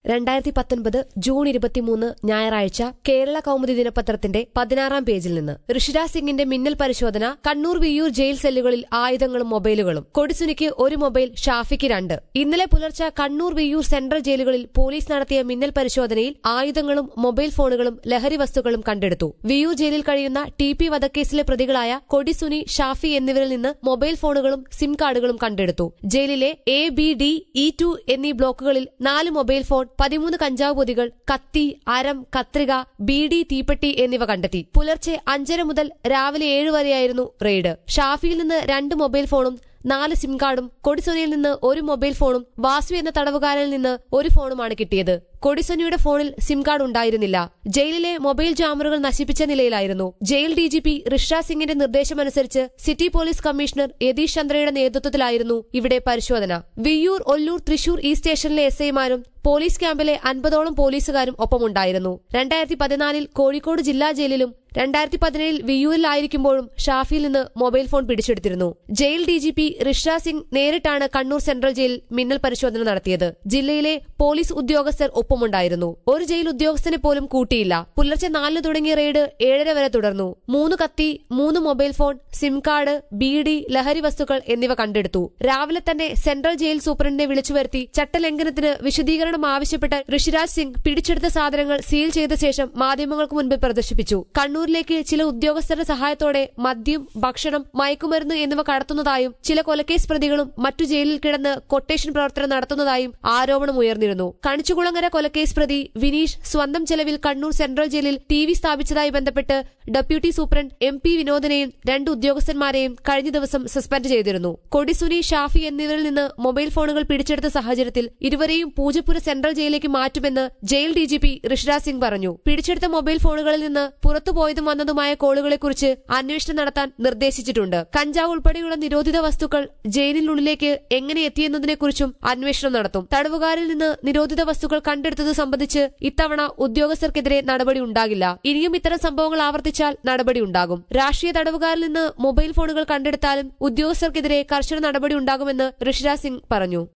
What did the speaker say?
രണ്ടായിരത്തി പത്തൊൻപത് ജൂൺ ഇരുപത്തിമൂന്ന് ഞായറാഴ്ച കേരള കൗമുദി ദിനപത്രത്തിന്റെ പതിനാറാം പേജിൽ നിന്ന് ഋഷിരാജ് സിംഗിന്റെ മിന്നൽ പരിശോധന കണ്ണൂർ വിയ്യൂർ ജയിൽ സെല്ലുകളിൽ ആയുധങ്ങളും മൊബൈലുകളും കൊടിസുനിക്ക് ഒരു മൊബൈൽ ഷാഫിക്ക് രണ്ട് ഇന്നലെ പുലർച്ചെ കണ്ണൂർ വിയ്യൂർ സെൻട്രൽ ജയിലുകളിൽ പോലീസ് നടത്തിയ മിന്നൽ പരിശോധനയിൽ ആയുധങ്ങളും മൊബൈൽ ഫോണുകളും ലഹരി വസ്തുക്കളും കണ്ടെടുത്തു വിയ്യൂർ ജയിലിൽ കഴിയുന്ന ടി പി വധക്കേസിലെ പ്രതികളായ കൊടിസുനി ഷാഫി എന്നിവരിൽ നിന്ന് മൊബൈൽ ഫോണുകളും സിം കാർഡുകളും കണ്ടെടുത്തു ജയിലിലെ A B D E two എന്നീ ബ്ലോക്കുകളിൽ നാല് മൊബൈൽ ഫോൺ പതിമൂന്ന് കഞ്ചാവ് പൊതികൾ കത്തി അരം കത്രിക ബീഡി തീപ്പെട്ടി എന്നിവ കണ്ടെത്തി പുലർച്ചെ അഞ്ചര മുതൽ രാവിലെ ഏഴ് വരെയായിരുന്നു റെയ്ഡ് ഷാഫിയിൽ നിന്ന് രണ്ട് മൊബൈൽ ഫോണും നാല് സിം കാർഡും കൊടിസൊനിയിൽ നിന്ന് ഒരു മൊബൈൽ ഫോണും വാസു എന്ന തടവുകാരനിൽ നിന്ന് ഒരു ഫോണുമാണ് കിട്ടിയത് കൊടിസൊനിയുടെ ഫോണിൽ സിം കാർഡ് ഉണ്ടായിരുന്നില്ല ജയിലിലെ മൊബൈൽ ജാമറുകൾ നശിപ്പിച്ച നിലയിലായിരുന്നു jail D G P Rishi സിംഗിന്റെ നിർദ്ദേശമനുസരിച്ച് സിറ്റി പോലീസ് കമ്മീഷണർ യതീഷ് ചന്ദ്രയുടെ നേതൃത്വത്തിലായിരുന്നു ഇവിടെ പരിശോധന വിയ്യൂർ ഒല്ലൂർ തൃശൂർ ഈ സ്റ്റേഷനിലെ എസ് ഐമാരും പോലീസ് ക്യാമ്പിലെ അൻപതോളം പോലീസുകാരും ഒപ്പമുണ്ടായിരുന്നു രണ്ടായിരത്തി പതിനാലിൽ കോഴിക്കോട് ജില്ലാ ജയിലിലും രണ്ടായിരത്തി പതിനേഴിൽ വിയ്യൂരിലായിരിക്കുമ്പോഴും ഷാഫിയിൽ നിന്ന് മൊബൈൽ ഫോൺ പിടിച്ചെടുത്തിരുന്നു jail D G P Rishi Singh നേരിട്ടാണ് കണ്ണൂർ സെൻട്രൽ ജയിലിൽ മിന്നൽ പരിശോധന നടത്തിയത് ജില്ലയിലെ പോലീസ് ഉദ്യോഗസ്ഥർ ഒപ്പമുണ്ടായിരുന്നു ഒരു ജയിൽ ഉദ്യോഗസ്ഥനെ പോലും കൂട്ടിയില്ല പുലർച്ചെ നാലിന് തുടങ്ങിയ റെയ്ഡ് ഏഴര വരെ തുടർന്നു മൂന്ന് കത്തി മൂന്ന് mobile phone SIM card beedi ലഹരി വസ്തുക്കൾ എന്നിവ കണ്ടെടുത്തു രാവിലെ തന്നെ സെൻട്രൽ ജയിൽ സൂപ്രണ്ടിനെ വിളിച്ചു വരുത്തി ചട്ടലംഘനത്തിന് വിശദീകരണം ആവശ്യപ്പെട്ട ഋഷിരാജ് സിംഗ് പിടിച്ചെടുത്ത സാധനങ്ങൾ സീൽ ചെയ്ത ശേഷം മാധ്യമങ്ങൾക്ക് മുൻപിൽ പ്രദർശിപ്പിച്ചു കണ്ണൂരിലേക്ക് ചില ഉദ്യോഗസ്ഥരുടെ സഹായത്തോടെ മദ്യം ഭക്ഷണം മയക്കുമരുന്ന് എന്നിവ കടത്തുന്നതായും ചില കൊലക്കേസ് പ്രതികളും മറ്റു ജയിലിൽ കിടന്ന് കൊട്ടേഷൻ പ്രവർത്തനം നടത്തുന്നതായും ആരോപണം ഉയർന്നിരുന്നു കണിച്ചുകുളങ്ങര കൊലക്കേസ് പ്രതി വിനീഷ് സ്വന്തം ചെലവിൽ കണ്ണൂർ സെൻട്രൽ ജയിലിൽ ടി വി സ്ഥാപിച്ചതായി ബന്ധപ്പെട്ട് ഡെപ്യൂട്ടി സൂപ്രണ്ട് എം പി വിനോദിനെയും രണ്ട് ഉദ്യോഗസ്ഥന്മാരെയും കഴിഞ്ഞ ദിവസം സസ്പെൻഡ് ചെയ്തിരുന്നു കൊടിസുനി ഷാഫി എന്നിവരിൽ നിന്ന് മൊബൈൽ ഫോണുകൾ പിടിച്ചെടുത്ത സാഹചര്യത്തിൽ ഇരുവരെയും പൂജപ്പുര സെൻട്രൽ ജയിലിലേക്ക് മാറ്റുമെന്ന് jail D G P Rishiraj Singh പറഞ്ഞു പിടിച്ചെടുത്ത മൊബൈൽ ഫോണുകളിൽ നിന്ന് പുറത്തുപോയതും വന്നതുമായ കോളുകളെക്കുറിച്ച് അന്വേഷണം നടത്താൻ നിർദ്ദേശിച്ചിട്ടുണ്ട് കഞ്ചാവ് ഉൾപ്പെടെയുള്ള നിരോധിത വസ്തുക്കൾ ജയിലിനുള്ളിലേക്ക് എങ്ങനെ എത്തിയെന്നതിനെക്കുറിച്ചും അന്വേഷണം നടത്തും തടവുകാരിൽ നിന്ന് നിരോധിത വസ്തുക്കൾ കണ്ടെടുത്തത് സംബന്ധിച്ച് ഇത്തവണ ഉദ്യോഗസ്ഥർക്കെതിരെ നടപടി ഉണ്ടാകില്ല ഇനിയും ഇത്തരം സംഭവങ്ങൾ ആവർത്തിച്ചാൽ നടപടി ഉണ്ടാകും രാഷ്ട്രീയ തടവുകാരിൽ നിന്ന് മൊബൈൽ ഫോണുകൾ കണ്ടെടുത്താലും ഉദ്യോഗസ്ഥർക്കെതിരെ കർശന നടപടി ഉണ്ടാകുമെന്ന് ഋഷിരാജ് സിംഗ് പറഞ്ഞു